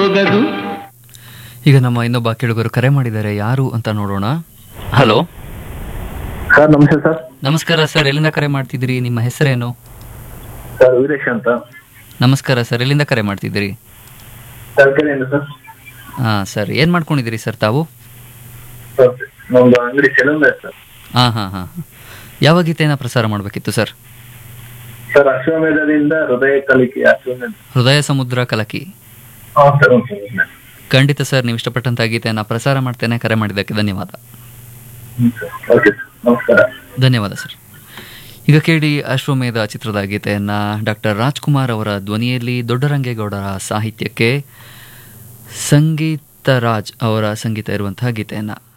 ಹೋಗದು ಈಗ ನಮ್ಮ ಇನ್ನೊಬ್ಬ ಕೇಳುಗರು ಕರೆ ಮಾಡಿದ್ದಾರೆ ಯಾರು ಅಂತ ನೋಡೋಣ ಹಲೋ ಸರ್ ನಮಸ್ತೆ ಸರ್ ನಮಸ್ಕಾರ ಸರ್ ಎಲ್ಲಿಂದ ಕರೆ ಮಾಡ್ತಿದ್ದೀರಿ ನಿಮ್ಮ ಹೆಸರೇನು ಸರ್ ವೀರೇಶ್ ಅಂತ ನಮಸ್ಕಾರ ಸರ್ ಎಲ್ಲಿಂದ ಕರೆ ಮಾಡ್ತಿದ್ದೀರಿ ತರಕಾರಿಯಿಂದ ಸರ್ ಹಾ ಸರ್ ಏನ್ ಮಾಡ್ಕೊಂಡಿದ್ದೀರಿ ಸರ್ ತಾವು ಸರ್ ನಮ್ದು ಅಂಗಡಿ ಸೆಲೂನ್ ಸರ್ ಹಾ ಹಾ ಹಾ ಯಾವ ಗೀತೆಯನ್ನ ಪ್ರಸಾರ ಮಾಡಬೇಕಿತ್ತು ಸರ್ ಸರ್ ಅಶ್ವಮೇಧದಿಂದ ಹೃದಯ ಕಲಿಕೆ ಅಶ್ವಮೇಧ ಹೃದಯ ಸಮುದ್ರ ಕಲಕಿ ಹಾ ಸರ್ ಹ್ಞೂ ಸರ್ ಖಂಡಿತ ಸರ್ ನೀವು ಇಷ್ಟಪಟ್ಟಂತ ಗೀತೆಯನ್ನ ಪ್ರಸಾರ ಮಾಡ್ತೇನೆ ಕರೆ ಮಾಡಿದ್ದಕ್ಕೆ ಧನ್ಯವಾದ ಹ್ಞೂ ಸರ್ ಓಕೆ ಸರ್ ನಮಸ್ಕಾರ ಧನ್ಯವಾದ ಸರ್ ಈಗ ಕೇಳಿ ಅಶ್ವಮೇಧ ಚಿತ್ರದ ಗೀತೆಯನ್ನ ಡಾಕ್ಟರ್ ರಾಜ್ಕುಮಾರ್ ಅವರ ಧ್ವನಿಯಲ್ಲಿ ದೊಡ್ಡರಂಗೇಗೌಡರ ಸಾಹಿತ್ಯಕ್ಕೆ ಸಂಗೀತ ರಾಜ್ ಅವರ ಸಂಗೀತ ಇರುವಂತಹ ಗೀತೆಯನ್ನ